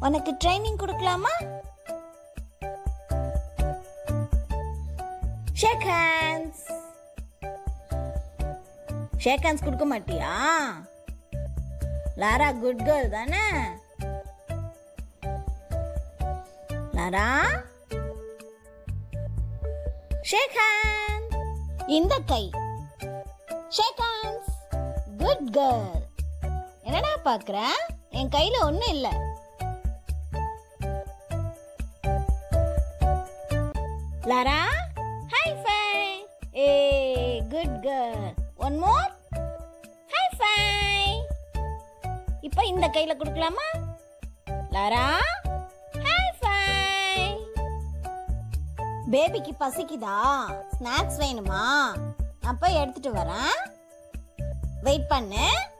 உனக்கு ட்ரைனிங் கொடுக்கலாமா shake hands ஷேக் hands கொடுக்க மாட்டியா லாரா குட் கேர்ள் தானே லாரா ஷேக் ஹேண்ட் இந்த கை ஷேக் ஹேண்ட்ஸ் குட் கேர்ள் என்னடா பார்க்குற என் கையில் ஒன்றும் இல்லை லாரா ஹை ஃபை ஏ good girl one more high five இப்போ இந்த கையில கொடுக்கலாமா லாரா ஹை ஃபை பேபிக்கு பசிக்குதா ஸ்நாக்ஸ் வேணுமா நான் போய் எடுத்துட்டு வரேன் வெயிட் பண்ணு